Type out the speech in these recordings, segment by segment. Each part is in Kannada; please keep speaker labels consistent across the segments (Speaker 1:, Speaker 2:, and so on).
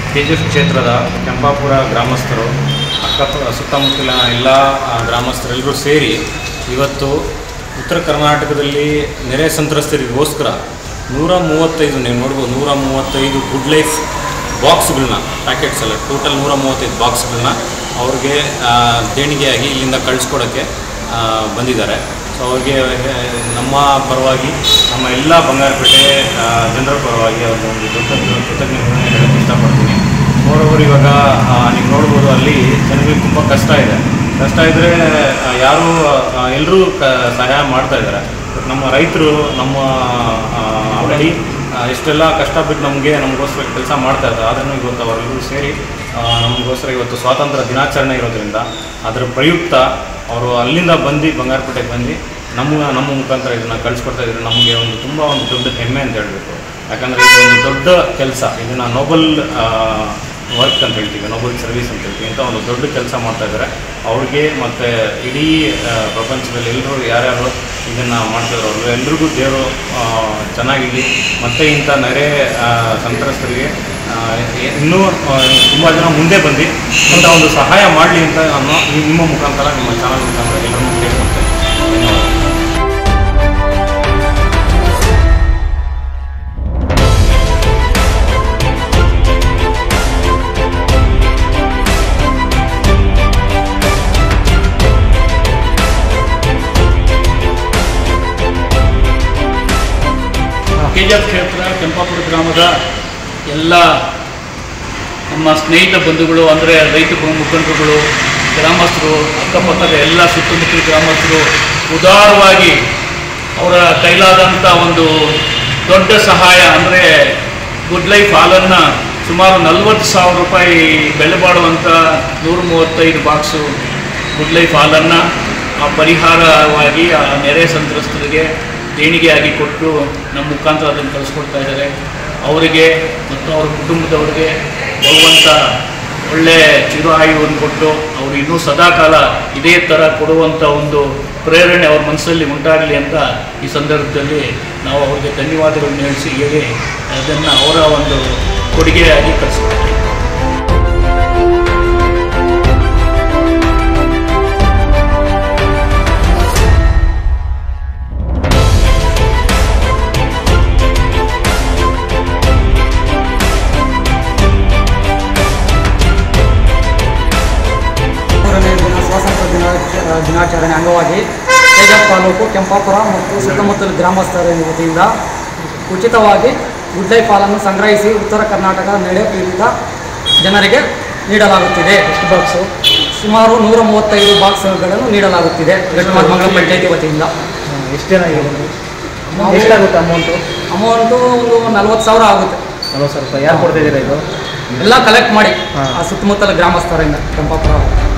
Speaker 1: ಕೆ ಜಿ ಎಫ್ ಕ್ಷೇತ್ರದ ಕೆಂಪಾಪುರ ಗ್ರಾಮಸ್ಥರು ಅಕ್ಕ ಸುತ್ತಮುತ್ತಲಿನ ಎಲ್ಲ ಆ, ಗ್ರಾಮಸ್ಥರೆಲ್ಲರೂ ಸೇರಿ ಇವತ್ತು ಉತ್ತರ ಕರ್ನಾಟಕದಲ್ಲಿ ನೆರೆ ಸಂತ್ರಸ್ತರಿಗೋಸ್ಕರ ನೂರ ಮೂವತ್ತೈದು ನೀವು ನೋಡ್ಬೋದು ನೂರ ಮೂವತ್ತೈದು ಗುಡ್ ಲೈಫ್ ಬಾಕ್ಸ್ಗಳನ್ನ ಪ್ಯಾಕೆಟ್ಸ್ ಎಲ್ಲ ಟೋಟಲ್ ನೂರ ಮೂವತ್ತೈದು ಬಾಕ್ಸ್ಗಳನ್ನ ಅವ್ರಿಗೆ ಆ, ದೇಣಿಗೆಯಾಗಿ ಇಲ್ಲಿಂದ ಕಳಿಸ್ಕೊಡೋಕ್ಕೆ ಆ, ಬಂದಿದ್ದಾರೆ ಸೊ ಅವ್ರಿಗೆ ಆ, ನಮ್ಮ ಪರವಾಗಿ ನಮ್ಮ ಎಲ್ಲ ಬಂಗಾರಪೇಟೆ ಆ, ಜನರ ಪರವಾಗಿ ಅವ್ರಿಗೆ ಒಂದು ದೊಡ್ಡ ಕೃತಜ್ಞತೆಯನ್ನು ಹೇಳಕ್ಕೆ ಇಷ್ಟಪಡ್ತೀನಿ ಮೋರೋವರ್ ಇವಾಗ ಆ, ನೀವು ನೋಡ್ಬೋದು ಅಲ್ಲಿ ಜನಗಳಿಗೆ ತುಂಬ ಕಷ್ಟ ಇದೆ ಕಷ್ಟ ಇದ್ದರೆ ಯಾರು ಎಲ್ಲರೂ ಕ ಸಹಾಯ ಮಾಡ್ತಾ ಇದ್ದಾರೆ ಬಟ್ ನಮ್ಮ ರೈತರು ನಮ್ಮ ಆಲ್ರೆಡಿ ಎಷ್ಟೆಲ್ಲ ಕಷ್ಟಪಟ್ಟು ನಮಗೆ ನಮಗೋಸ್ಕರ ಕೆಲಸ ಮಾಡ್ತಾ ಇದ್ದಾರೆ ಅದನ್ನು ಇವತ್ತು ಅವರೆಲ್ಲರೂ ಸೇರಿ ಆ, ನಮಗೋಸ್ಕರ ಇವತ್ತು ಸ್ವಾತಂತ್ರ್ಯ ದಿನಾಚರಣೆ ಇರೋದ್ರಿಂದ ಅದರ ಪ್ರಯುಕ್ತ ಅವರು ಅಲ್ಲಿಂದ ಬಂದು ಬಂಗಾರಪೇಟೆಗೆ ಬಂದು ನಮ್ಮ ನಮ್ಮ ಮುಖಾಂತರ ಇದನ್ನು ಕಳಿಸ್ಕೊಡ್ತಾ ಇದ್ದಾರೆ ನಮಗೆ ಒಂದು ತುಂಬ ಒಂದು ದೊಡ್ಡ ಹೆಮ್ಮೆ ಅಂತ ಹೇಳಬೇಕು ಯಾಕಂದರೆ ಇದು ಒಂದು ದೊಡ್ಡ ಕೆಲಸ ಇದನ್ನು ನೋಬಲ್ ವರ್ಕ್ ಅಂತ ಹೇಳ್ತೀವಿ ನೋಬಲ್ ಸರ್ವಿಸ್ ಅಂತ ಹೇಳ್ತೀವಿ ಇಂಥ ಒಂದು ದೊಡ್ಡ ಕೆಲಸ ಮಾಡ್ತಾ ಇದ್ದಾರೆ ಅವ್ರಿಗೆ ಮತ್ತು ಇಡೀ ಆ, ಪ್ರಪಂಚದಲ್ಲಿ ಎಲ್ಲರೂ ಯಾರ್ಯಾರು ಇದನ್ನು ಮಾಡ್ತಿದ್ರು ಅವರು ಎಲ್ರಿಗೂ ದೇವರು ಆ, ಚೆನ್ನಾಗಿರಲಿ ಮತ್ತು ಇಂಥ ನೆರೆ ಆ, ಸಂತ್ರಸ್ತರಿಗೆ ಆ, ಎ- ಇನ್ನೂ ತುಂಬ ಜನ ಮುಂದೆ ಬಂದು ಇಂಥ ಒಂದು ಸಹಾಯ ಮಾಡಲಿ ಅಂತ ನಾನು ಈ- ನಿಮ್ಮ ಮುಖಾಂತರ ನಿಮ್ಮ ಚಾನಲ್ ಮುಖಾಂತರ ಎಲ್ಲರನ್ನೂ ಕೇಳ್ಕೊಳ್ತೇನೆ ಧನ್ಯವಾದ
Speaker 2: ಕೆ ಜಿ ಎಫ್ ಕ್ಷೇತ್ರ ಕೆಂಪಾಪುರ ಗ್ರಾಮದ ಎಲ್ಲ ನಮ್ಮ ಸ್ನೇಹಿತ ಬಂಧುಗಳು ಅಂದರೆ ರೈತ ಬ- ಮುಖಂಡರುಗಳು ಗ್ರಾಮಸ್ಥರು ಅಕ್ಕಪಕ್ಕದ ಎಲ್ಲ ಸುತ್ತಮುತ್ತಲ ಗ್ರಾಮಸ್ಥರು ಉದಾರವಾಗಿ ಅವರ ಕೈಲಾದಂಥ ಒಂದು ದೊಡ್ಡ ಸಹಾಯ ಅಂದರೆ ಗುಡ್ ಲೈಫ್ ಹಾಲನ್ನು ಸುಮಾರು ನಲ್ವತ್ತು ಸಾವಿರ ರೂಪಾಯಿ ಬೆಲೆ ಬಾಳುವಂಥ ನೂರ ಮೂವತ್ತೈದು ಬಾಕ್ಸು ಗುಡ್ ಲೈಫ್ ಹಾಲನ್ನು ಆ ಪರಿಹಾರವಾಗಿ ಆ ನೆರೆ ಸಂತ್ರಸ್ತರಿಗೆ ದೇಣಿಗೆಯಾಗಿ ಕೊಟ್ಟು ನಮ್ಮ ಮುಖಾಂತರ ಅದನ್ನು ಕಳಿಸ್ಕೊಡ್ತಾ ಇದ್ದಾರೆ ಅವರಿಗೆ ಮತ್ತು ಅವರ ಕುಟುಂಬದವರಿಗೆ ಭಗವಂತ ಒಳ್ಳೆ ಚಿರಾಯುವನ್ನು ಕೊಟ್ಟು ಅವರು ಇನ್ನೂ ಸದಾಕಾಲ ಇದೇ ಥರ ಕೊಡುವಂಥ ಒಂದು ಪ್ರೇರಣೆ ಅವ್ರ ಮನಸ್ಸಲ್ಲಿ ಉಂಟಾಗಲಿ ಅಂತ ಈ ಸಂದರ್ಭದಲ್ಲಿ ನಾವು ಅವ್ರಿಗೆ ಧನ್ಯವಾದಗಳನ್ನು ಹೇಳಿಸಿ ಹೇಳಿ ಅದನ್ನು ಅವರ ಒಂದು ಕೊಡುಗೆಯಾಗಿ ಕಳಿಸ್ಕೊಡ್ತೀವಿ
Speaker 3: ಮೂರನೇ ದಿನ ಸ್ವಾತಂತ್ರ್ಯ ದಿನ ದಿನಾಚರಣೆ ಅಂಗವಾಗಿ ತೇಜಪ್ ತಾಲೂಕು ಕೆಂಪಾಪುರ ಮತ್ತು ಸುತ್ತಮುತ್ತಲ ಗ್ರಾಮಸ್ಥರ ವತಿಯಿಂದ ಉಚಿತವಾಗಿ ಗುಡ್ ಲೈಫ್ ಹಾಲನ್ನು ಸಂಗ್ರಹಿಸಿ ಉತ್ತರ ಕರ್ನಾಟಕ ನೆರೆ ಪೀಡಿತ ಜನರಿಗೆ ನೀಡಲಾಗುತ್ತಿದೆ ಎಷ್ಟು ಬಾಕ್ಸು ಸುಮಾರು ನೂರ ಮೂವತ್ತೈದು ಬಾಕ್ಸ್ಗಳನ್ನು ನೀಡಲಾಗುತ್ತಿದೆ ಮಂಗಳ ಪಂಚಾಯತಿ ವತಿಯಿಂದ
Speaker 4: ಎಷ್ಟು ಜನ ಇದೆ ಎಷ್ಟಾಗುತ್ತೆ ಅಮೌಂಟು
Speaker 3: ಅಮೌಂಟು ಒಂದು ನಲ್ವತ್ತು ಸಾವಿರ ಆಗುತ್ತೆ
Speaker 4: ನಲ್ವತ್ತು ಸಾವಿರ ರೂಪಾಯಿ ಯಾರು ಕೊಡ್ತಿದ್ದೀರಾ ಇದು
Speaker 3: ಎಲ್ಲ ಕಲೆಕ್ಟ್ ಮಾಡಿ
Speaker 4: ಹಾ.
Speaker 3: ಆ ಸುತ್ತಮುತ್ತಲ ಗ್ರಾಮಸ್ಥರಿಂದ ಕೆಂಪಾಪುರ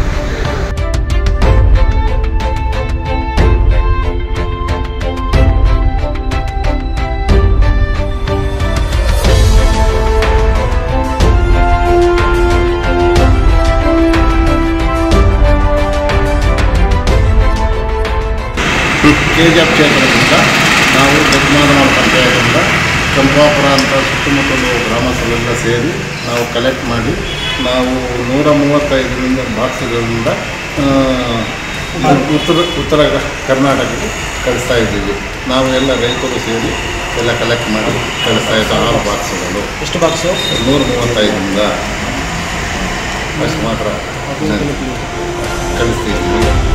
Speaker 5: ಕೆ ಜಿ ಎಫ್ ಕ್ಷೇತ್ರದಿಂದ ನಾವು ದೊಡ್ಡಮಾದನಾಡು ಪಂಚಾಯತಿಂದ ಚಂಪಾಪುರ ಅಂತ ಸುತ್ತಮುತ್ತಲು ಗ್ರಾಮಸ್ಥರೆಲ್ಲ ಸೇರಿ ನಾವು ಕಲೆಕ್ಟ್ ಮಾಡಿ ನಾವು ನೂರ ಮೂವತ್ತೈದರಿಂದ ಬಾಕ್ಸ್ಗಳಿಂದ ಆ, ಉತ್ತರ ಉತ್ತರ ಕರ್ನಾಟಕಕ್ಕೆ ಕಳಿಸ್ತಾ ಇದ್ದೀವಿ ನಾವು ಎಲ್ಲ ರೈತರು ಸೇರಿ ಎಲ್ಲ ಕಲೆಕ್ಟ್ ಮಾಡಿ ಕಳಿಸ್ತಾ ಇದ್ದೀವಿ ಆರು ಬಾಕ್ಸ್ಗಳು
Speaker 4: ಎಷ್ಟು ಬಾಕ್ಸು
Speaker 5: ನೂರ ಮೂವತ್ತೈದರಿಂದ ಅಷ್ಟು ಮಾತ್ರ ಕಳಿಸ್ತಿದ್ದೀವಿ